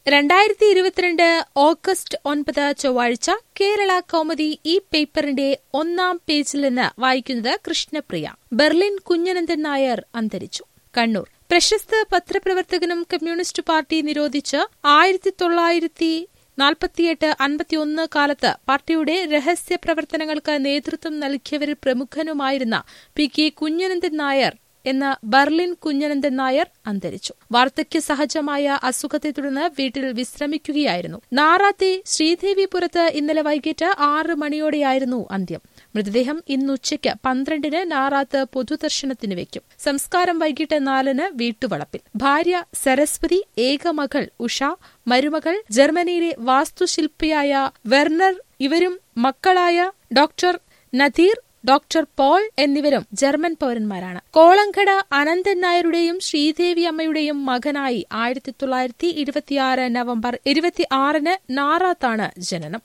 രണ്ടായിരത്തി ഇരുപത്തിരണ്ട് ഓഗസ്റ്റ് ഒൻപത് ചൊവ്വാഴ്ച കേരള കൗമുദി ഈ പേപ്പറിന്റെ ഒന്നാം പേജിൽ നിന്ന് വായിക്കുന്നത് കൃഷ്ണപ്രിയ ബെർലിൻ കുഞ്ഞനന്ദൻ നായർ അന്തരിച്ചു കണ്ണൂർ പ്രശസ്ത പത്രപ്രവർത്തകനും കമ്മ്യൂണിസ്റ്റ് പാർട്ടി നിരോധിച്ച് ആയിരത്തി തൊള്ളായിരത്തി നാൽപ്പത്തിയെട്ട് അൻപത്തിയൊന്ന് കാലത്ത് പാർട്ടിയുടെ രഹസ്യ പ്രവർത്തനങ്ങൾക്ക് നേതൃത്വം നൽകിയവരിൽ പ്രമുഖനുമായിരുന്ന പി കെ കുഞ്ഞനന്ദൻ നായർ എന്ന ബർലിൻ കുഞ്ഞനന്ദൻ നായർ അന്തരിച്ചു വാർദ്ധക്യ സഹജമായ അസുഖത്തെ തുടർന്ന് വീട്ടിൽ വിശ്രമിക്കുകയായിരുന്നു നാറാത്തെ ശ്രീദേവിപുരത്ത് ഇന്നലെ വൈകിട്ട് ആറ് മണിയോടെയായിരുന്നു അന്ത്യം മൃതദേഹം ഇന്നുച്ചയ്ക്ക് പന്ത്രണ്ടിന് നാറാത്ത് പൊതുദർശനത്തിന് വയ്ക്കും സംസ്കാരം വൈകിട്ട് നാലിന് വീട്ടുവളപ്പിൽ ഭാര്യ സരസ്വതി ഏകമകൾ ഉഷ മരുമകൾ ജർമ്മനിയിലെ വാസ്തുശില്പിയായ വെർണർ ഇവരും മക്കളായ ഡോക്ടർ നദീർ ഡോക്ടർ പോൾ എന്നിവരും ജർമ്മൻ പൌരന്മാരാണ് കോളങ്കട അനന്തൻ നായരുടെയും ശ്രീദേവി അമ്മയുടെയും മകനായി ആയിരത്തി തൊള്ളായിരത്തി ഇരുപത്തിയാറ് നവംബർ ഇരുപത്തിയാറിന് നാറാത്താണ് ജനനം